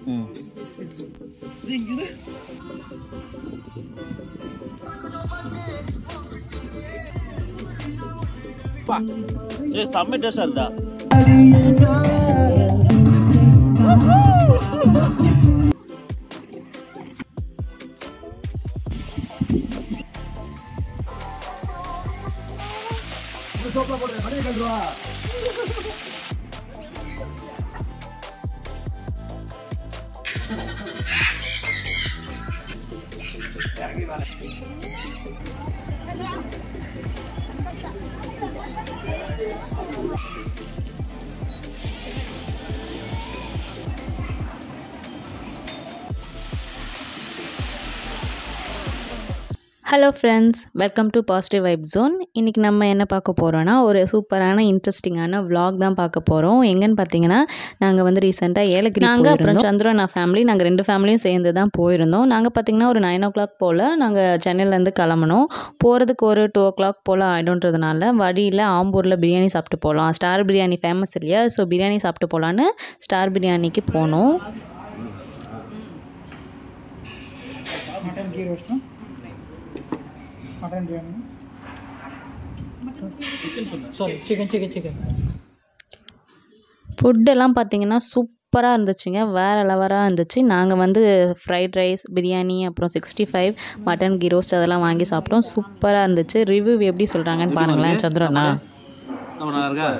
ஏ செம்ம டேஸ்டா இருந்தா hello friends welcome to positive vibe zone இன்றைக்கி நம்ம என்ன பார்க்க போகிறோன்னா ஒரு சூப்பரான இன்ட்ரெஸ்டிங்கான vlog தான் பார்க்க போகிறோம் எங்கன்னு பார்த்தீங்கன்னா நாங்கள் வந்து ரீசெண்டாக ஏலகிரி நாங்கள் அப்புறம் சந்திரனா ஃபேமிலி நாங்கள் ரெண்டு ஃபேமிலியும் சேர்ந்து தான் போயிருந்தோம் நாங்கள் பார்த்தீங்கன்னா ஒரு நைன் ஓ கிளாக் போல் நாங்கள் சென்னையிலேருந்து கிளம்பணும் போகிறதுக்கு ஒரு டூ ஓ கிளாக் போல் ஆகிடும்ன்றதுனால வழியில் ஆம்பூரில் பிரியாணி சாப்பிட்டு போகலாம் ஸ்டார் பிரியாணி ஃபேமஸ் இல்லையா ஸோ பிரியாணி சாப்பிட்டு போகலான்னு ஸ்டார் பிரியாணிக்கு போனோம் mutton ghee roast mutton biryani sorry chicken chicken chicken ஃபுட்டெல்லாம் பார்த்தீங்கன்னா சூப்பராக இருந்துச்சுங்க வேறு லெவலாக இருந்துச்சு நாங்கள் வந்து ஃப்ரைட் ரைஸ் பிரியாணி அப்புறம் சிக்ஸ்டி ஃபைவ் மட்டன் கிரோஸ்ட் அதெல்லாம் வாங்கி சாப்பிட்டோம் சூப்பராக இருந்துச்சு ரிவ்யூ எப்படி சொல்கிறாங்கன்னு பாருங்களேன் சந்திரண்ணா நம்ம நல்லா இருக்கா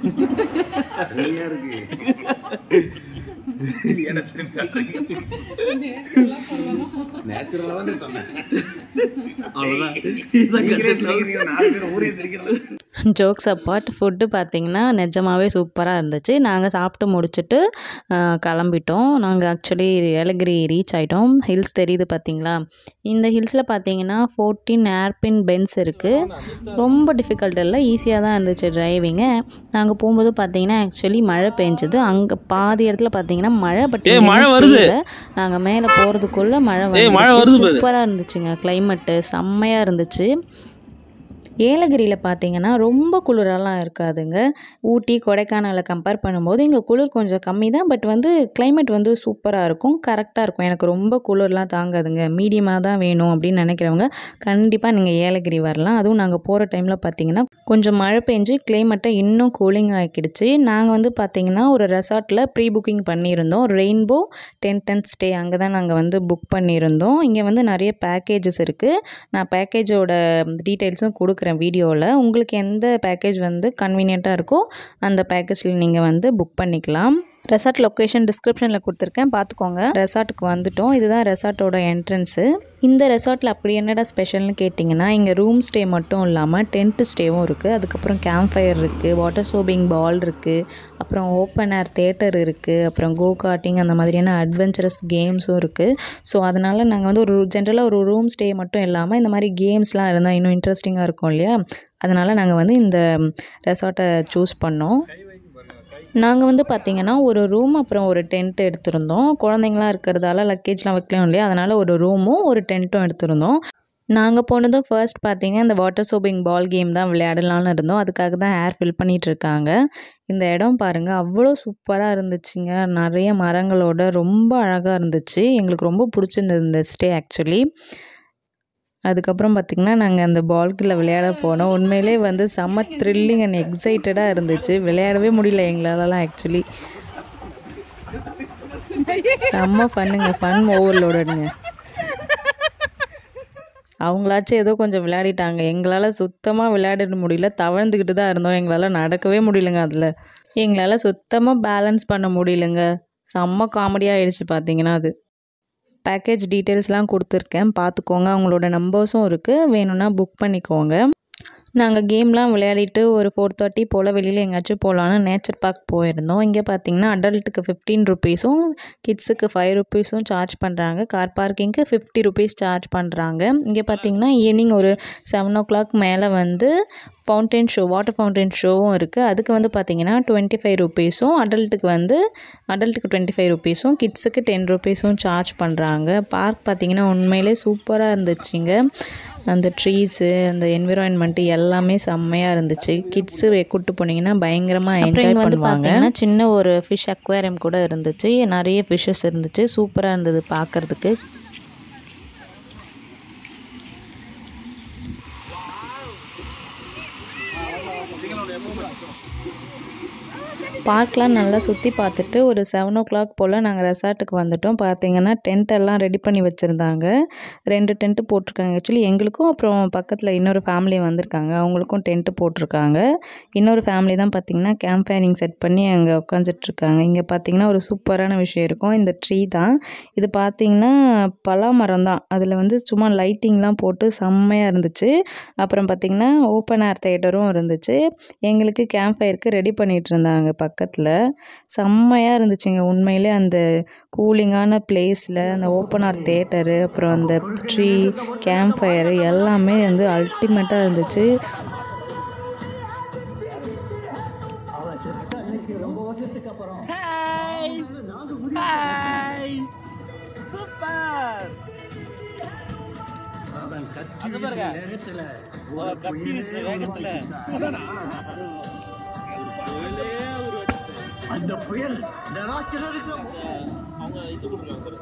நேச்சுரலா தான் சொன்னேன் அவ்வளோதான் நீங்களே சிரிக்கிறீங்க, நாலு பேர் ஊரே சிரிக்கிறது ஜோக்ஸ் அப்பார்ட் ஃபுட்டு பார்த்தீங்கன்னா நிஜமாவே சூப்பராக இருந்துச்சு நாங்கள் சாப்பிட்டு முடிச்சுட்டு ஆஹ், கிளம்பிட்டோம் நாங்கள் ஆக்சுவலி ஏலகிரி ரீச் ஆகிட்டோம் ஹில்ஸ் தெரியுது பார்த்தீங்களா இந்த ஹில்ஸில் பார்த்தீங்கன்னா ஃபோர்டீன் ஏர்பின் பென்ஸ் இருக்குது ரொம்ப டிஃபிகல்ட் இல்லை ஈஸியாக தான் இருந்துச்சு டிரைவிங்கு நாங்கள் போகும்போது பார்த்தீங்கன்னா ஆக்சுவலி மழை பெஞ்சது அங்கே பாதி இடத்துல பார்த்தீங்கன்னா மழை பட் ஏய், மழை வருது. நாங்கள் மேலே போகிறதுக்குள்ளே மழை ஏய், மழை வந்து வருது பாரு. சூப்பராக இருந்துச்சுங்க கிளைமேட்டு செம்மையாக இருந்துச்சு ஏலகிரியில் பார்த்தீங்கன்னா ரொம்ப குளிரெல்லாம் இருக்காதுங்க ஊட்டி கொடைக்கானலை கம்பேர் பண்ணும்போது இங்கே குளிர் கொஞ்சம் கம்மி தான் பட் வந்து climate வந்து சூப்பராக இருக்கும் கரெக்டாக இருக்கும் எனக்கு ரொம்ப குளிர்லாம் தாங்காதுங்க மீடியமாக தான் வேணும் அப்படின்னு நினைக்கிறவங்க கண்டிப்பாக நீங்கள் ஏலகிரி வரலாம் அதுவும் நாங்கள் போகிற டைமில் பார்த்தீங்கன்னா கொஞ்சம் மழை பெஞ்சு கிளைமேட்டை இன்னும் கூலிங் ஆகிக்கிடுச்சு நாங்கள் வந்து பார்த்தீங்கன்னா ஒரு ரெசார்ட்டில் ப்ரீ புக்கிங் பண்ணியிருந்தோம் ரெயின்போ டென்ட் அண்ட் ஸ்டே அங்கே தான் நாங்கள் வந்து புக் பண்ணியிருந்தோம் இங்கே வந்து நிறைய பேக்கேஜஸ் இருக்குது நான் பேக்கேஜோட டீட்டெயில்ஸும் கொடுக்குறேன் வீடியோவில் உங்களுக்கு எந்த பேக்கேஜ் வந்து கன்வீனியண்ட்டாக இருக்கோ அந்த பேக்கேஜில் நீங்கள் வந்து புக் பண்ணிக்கலாம் ரெசார்ட் லொக்கேஷன் டிஸ்கிரிப்ஷனில் கொடுத்துருக்கேன் பார்த்துக்கோங்க ரெசார்ட்டுக்கு வந்துட்டோம் இதுதான் ரெசார்ட்டோட என்ட்ரன்ஸு இந்த ரெசார்ட்டில் அப்படி என்னடா ஸ்பெஷல்னு கேட்டிங்கன்னா இங்கே ரூம் ஸ்டே மட்டும் இல்லாமல் டென்ட் ஸ்டேவும் இருக்குது அதுக்கப்புறம் கேம்ப் ஃபயர் இருக்குது வாட்டர் சோபிங் பால் இருக்குது அப்புறம் ஓப்பன் ஏர் தேட்டர் இருக்குது அப்புறம் கோ கார்ட்டிங் அந்த மாதிரியான அட்வென்ச்சரஸ் கேம்ஸும் இருக்குது ஸோ அதனால் நாங்கள் வந்து ஒரு ஜென்ரலாக ஒரு ரூம் ஸ்டே மட்டும் இல்லாமல் இந்த மாதிரி கேம்ஸ்லாம் இருந்தால் இன்னும் இன்ட்ரெஸ்டிங்காக இருக்கும் இல்லையா அதனால் நாங்கள் வந்து இந்த ரெசார்ட்டை சூஸ் பண்ணோம் நாங்கள் வந்து பார்த்திங்கன்னா ஒரு ரூம் அப்புறம் ஒரு டென்ட் எடுத்திருந்தோம் குழந்தைங்களாம் இருக்கிறதால லக்கேஜ்லாம் வைக்கலாம் இல்லையா அதனால் ஒரு ரூமும் ஒரு டென்ட்டும் எடுத்திருந்தோம் நாங்கள் போனதும் ஃபர்ஸ்ட் பார்த்தீங்கன்னா இந்த வாட்டர் சோப்பிங் பால் கேம் தான் விளையாடலாம்னு இருந்தோம் அதுக்காக தான் ஏர் ஃபில் பண்ணிட்டு இருக்காங்க இந்த இடம் பாருங்கள் அவ்வளோ சூப்பராக இருந்துச்சுங்க நிறைய மரங்களோட ரொம்ப அழகாக இருந்துச்சு எங்களுக்கு ரொம்ப பிடிச்சிருந்தது இந்த ஸ்டே ஆக்சுவலி அதுக்கப்புறம் பார்த்திங்கன்னா நாங்கள் அந்த பால்குள்ளே விளையாட போனோம் உண்மையிலே வந்து செம்ம த்ரில்லிங் அண்ட் எக்ஸைட்டடாக இருந்துச்சு விளையாடவே முடியல எங்களாலலாம் ஆக்சுவலி செம்ம ஃபன்னுங்க ஃபன் ஓவர்லோடுங்க அவங்களாச்சும் ஏதோ கொஞ்சம் விளையாடிட்டாங்க எங்களால் சுத்தமாக விளையாட முடியல தவழ்ந்துக்கிட்டு தான் இருந்தோம் எங்களால் நடக்கவே முடியலங்க அதில் எங்களால் சுத்தமாக பேலன்ஸ் பண்ண முடியலங்க செம்ம காமெடியாக ஆயிடுச்சு பார்த்தீங்கன்னா அது பேக்கேஜ் டீட்டெயில்ஸ்லாம் கொடுத்துருக்கேன் பார்த்துக்கோங்க அவங்களோட நம்பர்ஸும் இருக்குது வேணும்னா புக் பண்ணிக்கோங்க நாங்கள் கேம்லாம் விளையாடிட்டு ஒரு ஃபோர் தேர்ட்டி போல் வெளியில் எங்கேயாச்சும் போகலான்னு நேச்சர் பார்க் போயிருந்தோம் இங்கே பார்த்தீங்கன்னா அடல்ட்டுக்கு ஃபிஃப்டீன் ருபீஸும் கிட்ஸுக்கு ஃபைவ் ருபீஸும் சார்ஜ் பண்ணுறாங்க கார் பார்க்கிங்க்கு ஃபிஃப்டி ருபீஸ் சார்ஜ் பண்ணுறாங்க இங்கே பார்த்தீங்கன்னா ஈவினிங் ஒரு செவன் ஓ கிளாக் மேலே வந்து ஃபவுண்டைன் ஷோ வாட்டர் ஃபவுண்டைன் ஷோவும் இருக்குது அதுக்கு வந்து பார்த்தீங்கன்னா டுவெண்ட்டி ஃபைவ் ருபீஸும் அடல்ட்டுக்கு வந்து அடல்ட்டுக்கு டுவெண்ட்டி ஃபைவ் ருபீஸும் கிட்ஸுக்கு டென் ருபீஸும் சார்ஜ் பண்ணுறாங்க பார்க் பார்த்தீங்கன்னா உண்மையிலே சூப்பராக இருந்துச்சுங்க அந்த ட்ரீஸு அந்த என்விரான்மெண்ட்டு எல்லாமே செம்மையாக இருந்துச்சு கிட்ஸு கூப்பிட்டு போனீங்கன்னா பயங்கரமாக என்ஜாய் பண்ணுவாங்க சின்ன ஒரு ஃபிஷ் அக்வேரியம் கூட இருந்துச்சு நிறைய ஃபிஷ்ஷஸ் இருந்துச்சு சூப்பராக இருந்தது பார்க்குறதுக்கு பார்க்லாம் நல்லா சுற்றி பார்த்துட்டு ஒரு செவன் ஓ கிளாக் போல் நாங்கள் ரெசார்ட்டுக்கு வந்துட்டோம் பார்த்தீங்கன்னா டென்ட் எல்லாம் ரெடி பண்ணி வச்சுருந்தாங்க ரெண்டு டென்ட்டு போட்டிருக்காங்க ஆக்சுவலி எங்களுக்கும் அப்புறம் பக்கத்தில் இன்னொரு ஃபேமிலி வந்திருக்காங்க அவங்களுக்கும் டென்ட்டு போட்டிருக்காங்க இன்னொரு ஃபேமிலி தான் பார்த்திங்கன்னா கேம்ப் ஃபயரிங் செட் பண்ணி அங்கே உட்காந்துட்ருக்காங்க இங்கே பார்த்தீங்கன்னா ஒரு சூப்பரான விஷயம் இருக்கும் இந்த ட்ரீ தான் இது பார்த்திங்கன்னா பலா மரம் தான் அதில் வந்து சும்மா லைட்டிங்லாம் போட்டு செம்மையாக இருந்துச்சு அப்புறம் பார்த்திங்கன்னா ஓப்பன் ஏர் தேட்டரும் இருந்துச்சு எங்களுக்கு கேம்ப் ஃபயருக்கு ரெடி பண்ணிகிட்டு இருந்தாங்க பக்கத்தில் செம்மையாக இருந்துச்சுங்க உண்மையிலே அந்த கூலிங்கான பிளேஸில் அந்த ஓப்பன் ஆர் தேட்டரு அப்புறம் அந்த ட்ரீ கேம்ப் ஃபயரு எல்லாமே வந்து அல்டிமேட்டாக இருந்துச்சு சூப்பர் அங்க பாருங்க அவ கத்தி வீசுற வேகத்துல அந்த புயல் நிராச்சரருக்கு அவங்க இது கொடுக்குறாங்க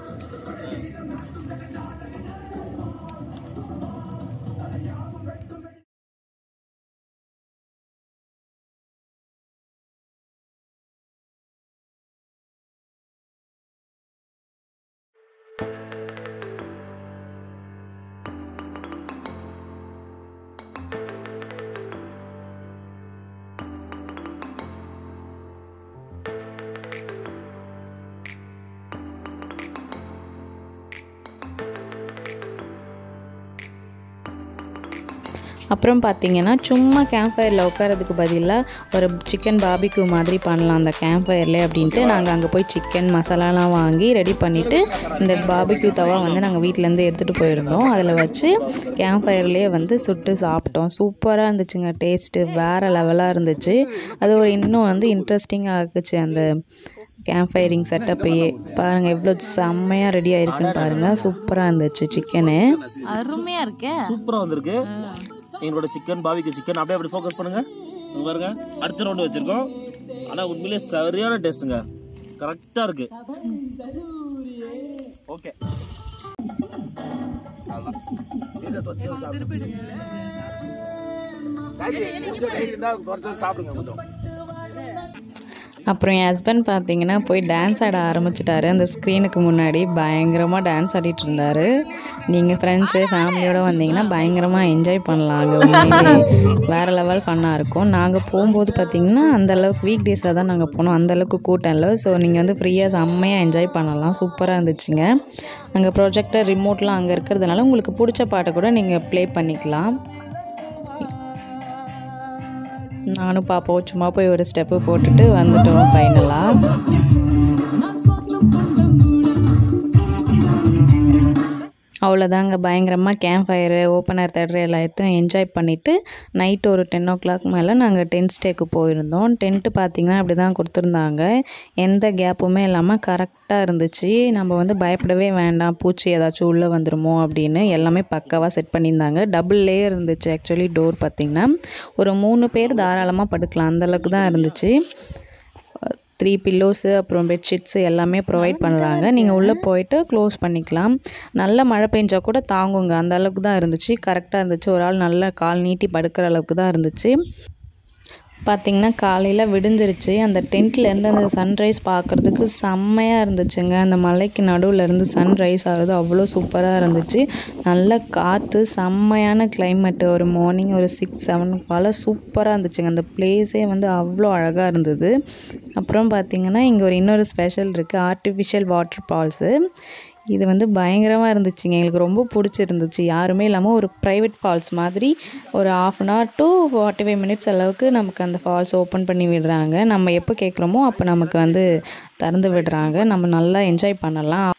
அப்புறம் பார்த்தீங்கன்னா சும்மா கேம்ப் ஃபயரில் உட்காரதுக்கு பதிலாக ஒரு சிக்கன் பாபிக்யூ மாதிரி பண்ணலாம் அந்த கேம்ப் ஃபயரில் அப்படின்ட்டு நாங்கள் அங்கே போய் சிக்கன் மசாலாலாம் வாங்கி ரெடி பண்ணிவிட்டு இந்த பாபிக்யூ தவா வந்து நாங்கள் வீட்டிலேருந்து எடுத்துகிட்டு போயிருந்தோம் அதில் வச்சு கேம்ப் ஃபயர்லேயே வந்து சுட்டு சாப்பிட்டோம் சூப்பராக இருந்துச்சுங்க டேஸ்ட்டு வேறு லெவலாக இருந்துச்சு அது ஒரு இன்னும் வந்து இன்ட்ரெஸ்டிங்காக ஆக்குச்சு அந்த கேம்ப் ஃபயரிங் செட்டப்பையே பாருங்கள் எவ்வளோ செம்மையாக ரெடி ஆயிருக்குன்னு பாருங்கள் சூப்பராக இருந்துச்சு சிக்கனு அருமையா இருக்கே சூப்பரா வந்திருக்கு எங்களோட சிக்கன் பாபிக்கு சிக்கன் அப்படியே அப்படி ஃபோக்கஸ் பண்ணுங்க இங்க பாருங்க அடுத்த ரவுண்டு வச்சிருக்கோம் ஆனா உண்மையிலேயே சரியான டேஸ்ட்டுங்க கரெக்டா இருக்கு ஓகே சாப்பிடுங்க கொஞ்சம் அப்புறம் என் ஹஸ்பண்ட் பார்த்தீங்கன்னா போய் டான்ஸ் ஆட ஆரம்பிச்சிட்டாரு அந்த ஸ்க்ரீனுக்கு முன்னாடி பயங்கரமாக டான்ஸ் ஆடிட்டு இருந்தாரு நீங்கள் ஃப்ரெண்ட்ஸு ஃபேமிலியோடு வந்தீங்கன்னா பயங்கரமாக என்ஜாய் பண்ணலாம் அங்கே உண்மையிலே வேறு லெவல் ஃபன்னாக இருக்கும் நாங்கள் போகும்போது பார்த்தீங்கன்னா அந்த அளவுக்கு வீக் டேஸில் தான் நாங்கள் போனோம் அந்த அளவுக்கு கூட்டம் இல்லை ஸோ நீங்கள் வந்து ஃப்ரீயாக செம்மையாக என்ஜாய் பண்ணலாம் சூப்பராக இருந்துச்சுங்க அங்கே ப்ரொஜெக்டர் ரிமோட்லாம் அங்கே இருக்கிறதுனால உங்களுக்கு பிடிச்ச பாட்டை கூட நீங்கள் ப்ளே பண்ணிக்கலாம் நானும் பாப்பாவும் சும்மா போய் ஒரு ஸ்டெப்பு போட்டுட்டு வந்துட்டோம் ஃபைனலாக அவ்வளோதாங்க பயங்கரமாக campfire open air theatre எல்லாத்தையும் என்ஜாய் பண்ணிவிட்டு நைட்டு ஒரு டென் ஓ கிளாக் மேலே நாங்கள் டென்ட் ஸ்டேக்கு போயிருந்தோம் டென்ட்டு பார்த்திங்கன்னா அப்படி தான் கொடுத்துருந்தாங்க எந்த கேப்புமே இல்லாமல் கரெக்டாக இருந்துச்சு நம்ம வந்து பயப்படவே வேண்டாம் பூச்சி ஏதாச்சும் உள்ளே வந்துருமோ அப்படின்னு எல்லாமே பக்காவாக செட் பண்ணியிருந்தாங்க டபுள் லேயர் இருந்துச்சு ஆக்சுவலி டோர் பார்த்திங்கன்னா ஒரு மூணு பேர் தாராளமாக படுக்கலாம் அந்தளவுக்கு தான் இருந்துச்சு த்ரீ பில்லோஸு அப்புறம் பெட்ஷீட்ஸு எல்லாமே ப்ரொவைட் பண்ணுறாங்க நீங்கள் உள்ளே போயிட்டு க்ளோஸ் பண்ணிக்கலாம் நல்ல மழை பெஞ்சா கூட தாங்குங்க அந்த அளவுக்கு தான் இருந்துச்சு கரெக்டாக இருந்துச்சு ஒரு ஆள் நல்லா கால் நீட்டி படுக்கிற அளவுக்கு தான் இருந்துச்சு பார்த்திங்கன்னா காலையில் விடிஞ்சிருச்சு அந்த டென்ட்லேருந்து அந்த சன்ரைஸ் பார்க்குறதுக்கு செம்மையாக இருந்துச்சுங்க அந்த மலைக்கு நடுவில் இருந்து சன்ரைஸ் ஆகுது அவ்வளோ சூப்பராக இருந்துச்சு நல்ல காற்று செம்மையான கிளைமேட்டு ஒரு மார்னிங் ஒரு சிக்ஸ் செவன் போல் சூப்பராக இருந்துச்சுங்க அந்த பிளேஸே வந்து அவ்வளோ அழகாக இருந்தது அப்புறம் பார்த்திங்கன்னா இங்கே ஒரு இன்னொரு ஸ்பெஷல் இருக்குது ஆர்டிஃபிஷியல் வாட்டர் ஃபால்ஸு இது வந்து பயங்கரமாக இருந்துச்சுங்க எங்களுக்கு ரொம்ப பிடிச்சிருந்துச்சு யாருமே இல்லாமல் ஒரு ப்ரைவேட் ஃபால்ஸ் மாதிரி ஒரு half an hour to forty five minutes அளவுக்கு நமக்கு அந்த ஃபால்ஸ் ஓப்பன் பண்ணி விடுறாங்க நம்ம எப்போ கேட்குறோமோ அப்போ நமக்கு வந்து திறந்து விடுறாங்க நம்ம நல்லா என்ஜாய் பண்ணலாம்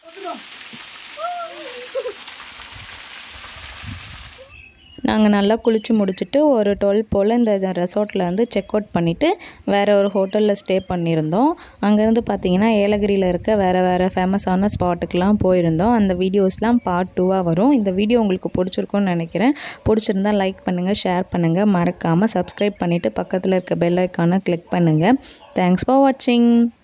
நாங்கள் நல்லா குளித்து முடிச்சுட்டு ஒரு டுவெல் போல் இந்த ரெசார்ட்டில் வந்து செக் அவுட் பண்ணிவிட்டு வேறு ஒரு ஹோட்டலில் ஸ்டே பண்ணியிருந்தோம் அங்கேருந்து பார்த்தீங்கன்னா ஏலகிரியில் இருக்க வேறு வேறு ஃபேமஸான ஸ்பாட்டுக்கெலாம் போயிருந்தோம் அந்த வீடியோஸ்லாம் பார்ட் டூவாக வரும் இந்த வீடியோ உங்களுக்கு பிடிச்சிருக்கும்னு நினைக்கிறேன் பிடிச்சிருந்தா லைக் பண்ணுங்கள் ஷேர் பண்ணுங்கள் மறக்காமல் சப்ஸ்கிரைப் பண்ணிவிட்டு பக்கத்தில் இருக்க பெல் ஐக்கானை கிளிக் பண்ணுங்கள் தேங்க்ஸ் ஃபார் வாட்சிங்